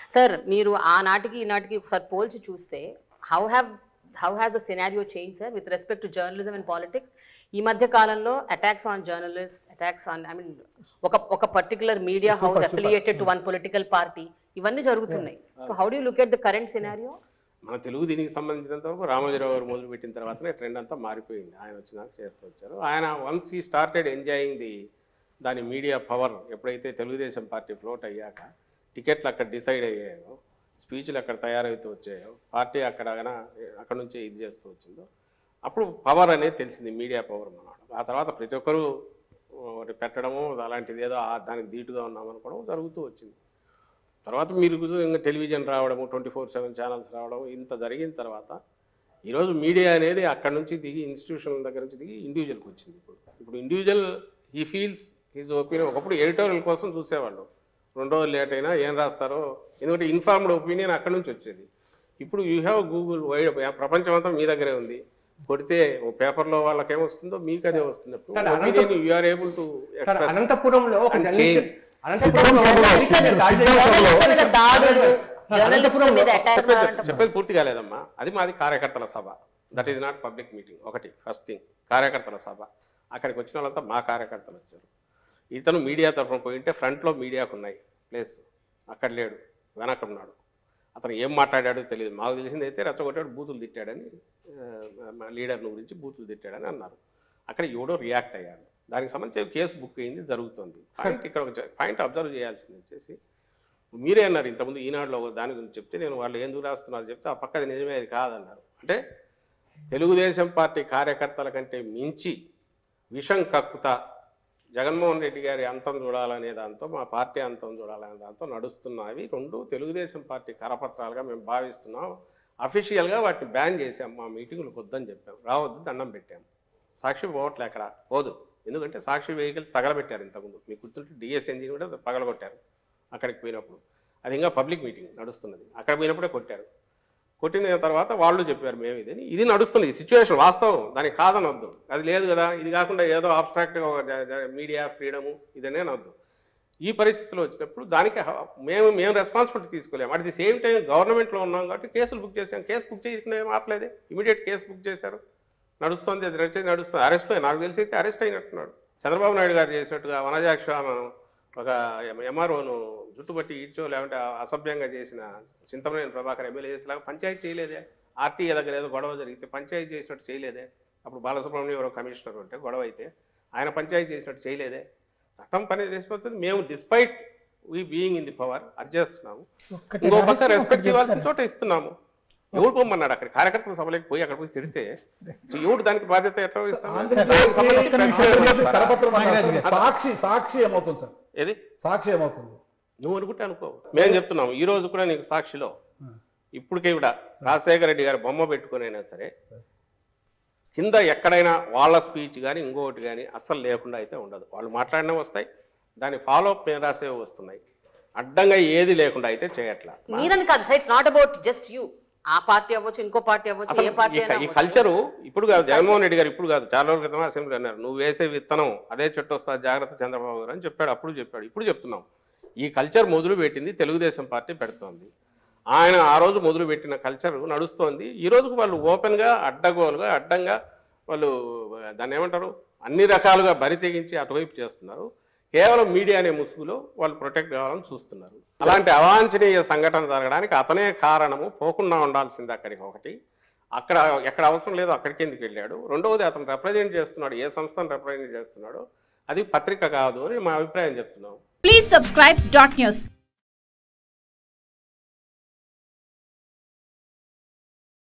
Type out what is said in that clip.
Sir మీరు ఆనాటికి ఈనాటికి ఒకసారి పోల్చి చూస్తే how have how has the scenario change sir with respect to journalism and politics ఈ మధ్య కాలంలో attacks on journalist attacks on I mean ఒక ఒక particular media house affiliated to one political party ఇవన్నీ జరుగుతున్నాయి so how do look at the current scenario మన తెలుగు దీనికి సంబంధించినంత వరకు రామోజీరావు గారు మొదలు పెట్టిన తర్వాతనే ట్రెండ్ అంతా మారిపోయింది ఆయన వచ్చినాక చేస్తూ వచ్చారు ఆయన once he started enjoying the దాని మీడియా పవర్ ఎప్పుడైతే తెలుగుదేశం పార్టీ ఫ్లోట్ అయ్యాక టికెట్లు అక్కడ డిసైడ్ అయ్యాయో స్పీచ్లు అక్కడ తయారవుతూ వచ్చాయో పార్టీ అక్కడ గన అక్కడ నుంచి ఇది చేస్తూ వచ్చిందో అప్పుడు పవర్ అనేది తెలిసింది మీడియా పవర్ మనవాడు ఆ తర్వాత ప్రతి ఒక్కరూ ఒకటి పెట్టడము అలాంటిది ఏదో ఆ దానికి ధీటుగా ఉన్నామనుకోవడం జరుగుతూ వచ్చింది తర్వాత మీరు ఇంకా టెలివిజన్ రావడము ట్వంటీ ఫోర్ సెవెన్ ఛానల్స్ రావడం ఇంత జరిగిన తర్వాత ఈరోజు మీడియా అనేది అక్కడ నుంచి దిగి ఇన్స్టిట్యూషన్ దగ్గర నుంచి దిగి ఇండివిజువల్కి వచ్చింది ఇప్పుడు ఇప్పుడు ఇండివిజువల్ ఈ ఫీల్స్ ఈజ్ ఒపీనియన్ ఒకప్పుడు ఎడిటోరియల్ కోసం చూసేవాళ్ళు రెండు రోజులు లేట్ అయినా ఏం రాస్తారో ఎందుకంటే ఇన్ఫార్మ్డ్ ఒపీనియన్ అక్కడ నుంచి వచ్చేది ఇప్పుడు యూ హ్యావ్ గూగుల్ వైడ్ ప్రపంచం అంతా మీ దగ్గరే ఉంది కొడితే ఓ పేపర్లో వాళ్ళకి ఏమొస్తుందో మీకు అదే వస్తుంది sir, opinion you are able to sir అనంతపురంలో ఒక And జర్నలిస్ట్ change. అనంతపురంలో సిద్ధం ఒక సభలో, జర్నలిస్ట్ దాడి సిద్ధం జరిగింది. సభలో. జర్నలిస్టుల మీద దాడులు సార్, జర్నలిస్టుల మీద అనంతపురంలో అటాక్ చెప్పేది చెప్పేది పూర్తి కాలేదమ్మా అది మాది కార్యకర్తల సభ that is not public meeting ఒకటి ఫస్ట్ థింగ్ కార్యకర్తల సభ అక్కడికి వచ్చిన వాళ్ళంతా మా కార్యకర్తలు వచ్చారు ఇతను మీడియా తరఫున పోయింటే ఫ్రంట్లో మీడియాకు ఉన్నాయి ప్లేస్ అక్కడ లేడు వెనక ఉన్నాడు అతను ఏం మాట్లాడాడో తెలియదు మాకు తెలిసింది అయితే రెచ్చగొట్టాడు బూతులు తిట్టాడని ఆ, మా లీడర్ని గురించి బూతులు తిట్టాడని అన్నారు అక్కడ ఎవడో రియాక్ట్ అయ్యాడు దానికి సంబంధించి కేసు బుక్ అయింది జరుగుతుంది పాయింట్ ఇక్కడ ఒక పాయింట్ అబ్జర్వ్ చేయాల్సింది వచ్చేసి మీరే అన్నారు ఇంతకుముందు ఈనాడులో ఒక దాని గురించి చెప్తే నేను వాళ్ళు ఎందుకు రాస్తున్నారు చెప్తే ఆ పక్కది నిజమే అది కాదన్నారు అంటే తెలుగుదేశం పార్టీ కార్యకర్తల కంటే మించి విషం కక్కుతా జగన్మోహన్ రెడ్డి గారి అంతం చూడాలనే దాంతో మా పార్టీ అంతం చూడాలనే దాంతో నడుస్తున్నవి రెండు తెలుగుదేశం పార్టీ కరపత్రాలుగా మేము భావిస్తున్నాం అఫీషియల్గా వాటిని బ్యాన్ చేసాం మా మీటింగులకు వద్దని చెప్పాం రావద్దు దండం పెట్టాం సాక్షి పోవట్లే అక్కడ పోదు ఎందుకంటే సాక్షి వెహికల్స్ తగలబెట్టారు ఇంతకుముందు మీకు గుర్తుంటే డిఎస్ ఎంజిన్ కూడా పగలగొట్టారు అక్కడికి పోయినప్పుడు అది ఇంకా పబ్లిక్ మీటింగ్ నడుస్తున్నది అక్కడ పోయినప్పుడే కొట్టారు కొట్టిన తర్వాత వాళ్ళు చెప్పారు మేము ఇది ఇది నడుస్తుంది సిచ్యువేషన్ వాస్తవం దానికి కాదనొద్దు అది లేదు కదా ఇది కాకుండా ఏదో ఆబ్స్ట్రాక్ట్గా మీడియా ఫ్రీడము ఇదనే అనొద్దు ఈ పరిస్థితిలో వచ్చినప్పుడు దానికి హ- మేము మేము రెస్పాన్సిబిలిటీ తీసుకోలేము అట్ ది సేమ్ టైం గవర్నమెంట్లో ఉన్నాం కాబట్టి కేసులు బుక్ చేసాం కేసు బుక్ చేయకుండా ఏం ఆపలేదే ఇమీడియట్ కేసు బుక్ చేశారు నడుస్తుంది అది నడిచేది నడుస్తుంది అరెస్ట్ నాకు తెలిసి అయితే అరెస్ట్ అయినట్టున్నాడు చంద్రబాబు నాయుడు గారు చేసినట్టుగా వనజాక్ష మనం ఒక ఎంఆర్ఓను జుట్టుబట్టి ఈడ్చో లేకుంటే అసభ్యంగా చేసిన చింతమనేని ప్రభాకర్ ఎమ్మెల్యే చేసేలాగా పంచాయతీ చేయలేదే ఆర్టీఏ దగ్గర ఏదో గొడవ జరిగితే పంచాయతీ చేసినట్టు చేయలేదే అప్పుడు బాలసుబ్రహ్మణ్యం ఎవరో కమిషనర్ ఉంటే గొడవ అయితే ఆయన పంచాయతీ చేసినట్టు చేయలేదే చట్టం పని చేసిపోతుంది మేము despite we being in the power అడ్జేస్తున్నాము ఒక్కటి ఇంకో పక్క రహస్యం రెస్పెక్ట్ ఒకటి ఇవ్వాల్సిన చెప్తాను. చోట ఇస్తున్నాము ఎవడు పొమ్మన్నాడు అక్కడ కార్యకర్తల సభలోకి పోయి అక్కడ పోయి తిడితే ఎవడు దానికి బాధ్యత ఎట్లా వహిస్తాడు? ఆంధ్రజ్యోతి దానికి సంబంధించి ఒక్క నిమిషం, ప్రశ్న ఒక్క నిమిషం, వేస్తారా? కరపత్రం అన్నారు నాగరాజు సార్. సాక్షి సాక్షి ఏమవుతుంది సార్ ఏది సాక్షి ఏమవుతుంది నువ్వు అనుకుంటే అనుకో మేము చెప్తున్నాము ఈ రోజు కూడా నీకు సాక్షిలో ఇప్పటికే కూడా రాజశేఖర రెడ్డి గారు బొమ్మ పెట్టుకునైనా సరే కింద ఎక్కడైనా వాళ్ళ స్పీచ్ కానీ ఇంకొకటి కానీ అస్సలు లేకుండా అయితే ఉండదు వాళ్ళు మాట్లాడినా వస్తాయి దాని ఫాలో అప్ మేము రాసేవి వస్తున్నాయి అడ్డంగా ఏది లేకుండా అయితే చేయట్లా మీరని కాదు it's not about just you ఆ పార్టీ అవ్వచ్చు ఇంకో పార్టీ అవ్వచ్చు అసలు ఏ పార్టీ ఈ- అయినా ఈ అవ్వచ్చు. కల్చరు ఇప్పుడు కాదు జగన్మోహన్ రెడ్డి గారు ఇప్పుడు కాదు చాలా రోజుల క్రితం అసెంబ్లీ అన్నారు నువ్వు వేసే విత్తనం అదే చెట్టు వస్తా జాగ్రత్త చంద్రబాబు గారు అని చెప్పాడు అప్పుడు చెప్పాడు ఇప్పుడు చెప్తున్నాం ఈ కల్చర్ మొదలు పెట్టింది తెలుగుదేశం పార్టీ పెడుతోంది ఆయన ఆ రోజు మొదలు పెట్టిన కల్చర్ నడుస్తోంది ఈ రోజుకు వాళ్ళు ఓపెన్గా అడ్డగోలుగా అడ్డంగా వాళ్ళు దాన్ని ఏమంటారు అన్ని రకాలుగా బరి తెగించి అటువైపు చేస్తున్నారు కేవలం మీడియా అనే ముసుగులో వాళ్ళు ప్రొటెక్ట్ కావాలని చూస్తున్నారు అలాంటి అవాంఛనీయ సంఘటన జరగడానికి అతనే కారణము పోకుండా ఉండాల్సింది అక్కడికి ఒకటి అక్కడ ఎక్కడ అవసరం లేదో అక్కడికి ఎందుకు వెళ్ళాడు రెండవది అతను రిప్రజెంట్ చేస్తున్నాడు ఏ సంస్థను రిప్రజెంట్ చేస్తున్నాడో అది పత్రిక కాదు అని మా అభిప్రాయం చెప్తున్నాం Please subscribe Dot News.